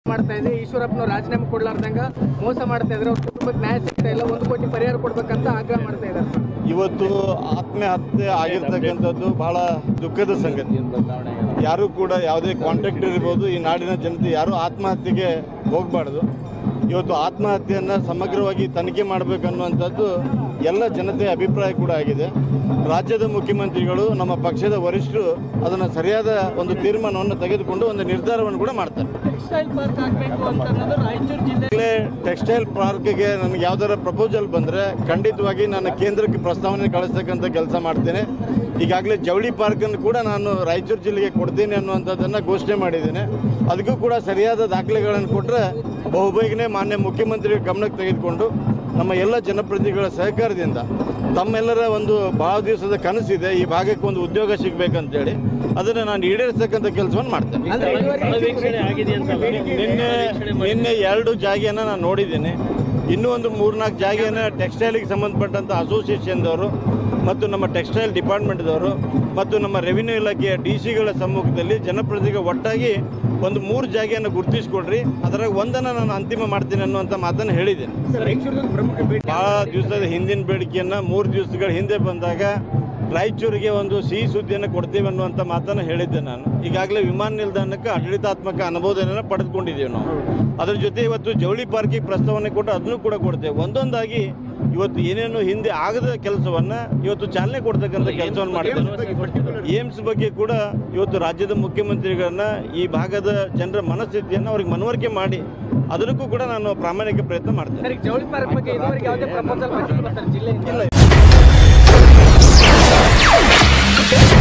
ಮಾಡ್ತಾ ಇದೆ ಈಶ್ವರಪ್ಪನವ್ರು ರಾಜೀನಾಮೆ ಕೊಡ್ಲಾರ್ದಂಗ ಮೋಸ ಮಾಡ್ತಾ ಇದ್ರೆ ಅವ್ರ ಕುಟುಂಬಕ್ಕೆ ನ್ಯಾಯ ಸಿಗ್ತಾ ಇಲ್ಲ ಒಂದು ಕೋಟಿ ಪರಿಹಾರ ಕೊಡ್ಬೇಕಂತ ಆಗ್ರಹ ಮಾಡ್ತಾ ಇದ್ದಾರೆ ಸರ್. ಇವತ್ತು ಆತ್ಮಹತ್ಯೆ ಆಗಿರ್ತಕ್ಕಂಥದ್ದು ಬಹಳ ದುಃಖದ ಸಂಗತಿ ಯಾರು ಕೂಡ ಯಾವುದೇ ಕಾಂಟ್ರಾಕ್ಟರ್ ಇರ್ಬೋದು ಈ ನಾಡಿನ ಜನತೆ ಯಾರು ಆತ್ಮಹತ್ಯೆಗೆ ಹೋಗಬಾರ್ದು ಇವತ್ತು ಆತ್ಮಹತ್ಯೆಯನ್ನು ಸಮಗ್ರವಾಗಿ ತನಿಖೆ ಮಾಡಬೇಕನ್ನುವಂಥದ್ದು ಎಲ್ಲ ಜನತೆಯ ಅಭಿಪ್ರಾಯ ಕೂಡ ಆಗಿದೆ ರಾಜ್ಯದ ಮುಖ್ಯಮಂತ್ರಿಗಳು ನಮ್ಮ ಪಕ್ಷದ ವರಿಷ್ಠರು ಅದನ್ನು ಸರಿಯಾದ ಒಂದು ತೀರ್ಮಾನವನ್ನು ತೆಗೆದುಕೊಂಡು ಒಂದು ನಿರ್ಧಾರವನ್ನು ಕೂಡ ಮಾಡ್ತಾರೆ ಟೆಕ್ಸ್ಟೈಲ್ ಪಾರ್ಕ್ ಆಗಬೇಕು ಅಂತ ಅನ್ನೋದು ರಾಯಚೂರು ಜಿಲ್ಲೆ ಈಗಲೇ ಟೆಕ್ಸ್ಟೈಲ್ ಪಾರ್ಕ್ಗೆ ನನಗೆ ಯಾವ್ದಾರ ಪ್ರಪೋಸಲ್ ಬಂದರೆ ಖಂಡಿತವಾಗಿ ನಾನು ಕೇಂದ್ರಕ್ಕೆ ಪ್ರಸ್ತಾವನೆ ಕಳಿಸ್ತಕ್ಕಂಥ ಕೆಲಸ ಮಾಡ್ತೇನೆ ಈಗಾಗಲೇ ಜವಳಿ ಪಾರ್ಕನ್ನು ಕೂಡ ನಾನು ರಾಯಚೂರು ಜಿಲ್ಲೆಗೆ ಕೊಡ್ತೀನಿ ಅನ್ನುವಂಥದ್ದನ್ನು ಘೋಷಣೆ ಮಾಡಿದ್ದೇನೆ ಅದಕ್ಕೂ ಕೂಡ ಸರಿಯಾದ ದಾಖಲೆಗಳನ್ನು ಕೊಟ್ಟರೆ ಬಹುಬೇಗನೆ ಮಾನ್ಯ ಮುಖ್ಯಮಂತ್ರಿಗಳ ಗಮನಕ್ಕೆ ತೆಗೆದುಕೊಂಡು ನಮ್ಮ ಎಲ್ಲ ಜನಪ್ರತಿನಿಧಿಗಳ ಸಹಕಾರದಿಂದ ತಮ್ಮೆಲ್ಲರ ಒಂದು ಬಹಳ ದಿವಸದ ಕನಸಿದೆ ಈ ಭಾಗಕ್ಕೆ ಒಂದು ಉದ್ಯೋಗ ಸಿಗಬೇಕಂತೇಳಿ ಅದನ್ನು ನಾನು ಈಡೇರಿಸ್ತಕ್ಕಂಥ ಕೆಲಸವನ್ನು ಮಾಡ್ತೇನೆ ಅಂದ್ರೆ ಇದುವರೆಗೆ ನಿನ್ನೆ ನಿನ್ನೆ ಎರಡು ಜಾಗೆಯನ್ನು ನಾನು ನೋಡಿದ್ದೀನಿ ಇನ್ನೂ ಒಂದು ಮೂರ್ನಾಲ್ಕು ಜಾಗೆಯನ್ನು ಟೆಕ್ಸ್ಟೈಲಿಗೆ ಸಂಬಂಧಪಟ್ಟಂಥ ಅಸೋಸಿಯೇಷನ್ದವರು ಮತ್ತು ನಮ್ಮ ಟೆಕ್ಸ್ಟೈಲ್ ಡಿಪಾರ್ಟ್ಮೆಂಟ್ದವರು ಮತ್ತು ನಮ್ಮ ರೆವಿನ್ಯೂ ಇಲಾಖೆಯ ಡಿ ಸಿಗಳ ಸಮ್ಮುಖದಲ್ಲಿ ಜನಪ್ರತಿನಿಧಿಗಳು ಒಟ್ಟಾಗಿ ಒಂದು ಮೂರು ಜಾಗೆಯನ್ನು ಗುರುತಿಸ್ಕೊಡ್ರಿ ಅದರಾಗ ಒಂದನ್ನು ನಾನು ಅಂತಿಮ ಮಾಡ್ತೀನಿ ಅನ್ನುವಂಥ ಮಾತನ್ನು ಹೇಳಿದ್ದೇನೆ ರಾಯಚೂರದಲ್ಲಿ ಪ್ರಮುಖ ಭೇಟಿ ಭಾಳ ದಿವಸದ ಹಿಂದಿನ ಬೇಡಿಕೆಯನ್ನು ಮೂರು ದಿವಸಗಳ ಹಿಂದೆ ಬಂದಾಗ ರಾಯಚೂರಿಗೆ ಒಂದು ಸಿಹಿ ಸುದ್ದಿಯನ್ನು ಕೊಡ್ತೀವಿ ಅನ್ನುವಂಥ ಮಾತನ್ನು ಹೇಳಿದ್ದೆ ನಾನು ಈಗಾಗಲೇ ವಿಮಾನ ನಿಲ್ದಾಣಕ್ಕೆ ಆಡಳಿತಾತ್ಮಕ ಅನುಮೋದನೆಯನ್ನು ಪಡೆದುಕೊಂಡಿದ್ದೀವಿ ನಾವು ಅದರ ಜೊತೆ ಇವತ್ತು ಜವಳಿ ಪಾರ್ಕಿಗೆ ಪ್ರಸ್ತಾವನೆ ಕೊಟ್ಟು ಅದನ್ನು ಕೂಡ ಕೊಡ್ತೇವೆ ಒಂದೊಂದಾಗಿ ಇವತ್ತು ಏನೇನು ಹಿಂದೆ ಆಗದ ಕೆಲಸವನ್ನು ಇವತ್ತು ಚಾಲನೆ ಕೊಡ್ತಕ್ಕಂಥ ಕೆಲಸವನ್ನು ಮಾಡ್ತೇವೆ ಏಮ್ಸ್ ಬಗ್ಗೆ ಕೂಡ ಇವತ್ತು ರಾಜ್ಯದ ಮುಖ್ಯಮಂತ್ರಿಗಳನ್ನ ಈ ಭಾಗದ ಜನರ ಮನಸ್ಥಿತಿಯನ್ನು ಅವ್ರಿಗೆ ಮನವರಿಕೆ ಮಾಡಿ ಅದಕ್ಕೂ ಕೂಡ ನಾನು ಪ್ರಾಮಾಣಿಕ ಪ್ರಯತ್ನ ಮಾಡ್ತೇನೆ ಸರ್ ಈಗ ಜವಳಿ ಪಾರ್ಕ್ ಬಗ್ಗೆ ಇದುವರೆಗೆ ಯಾವುದೇ ಪ್ರಪೋಸಲ್ ಬಂದಿಲ್ಲ ಸರ್ ಜಿಲ್ಲೆಯಿಂದ ಇಲ್ಲ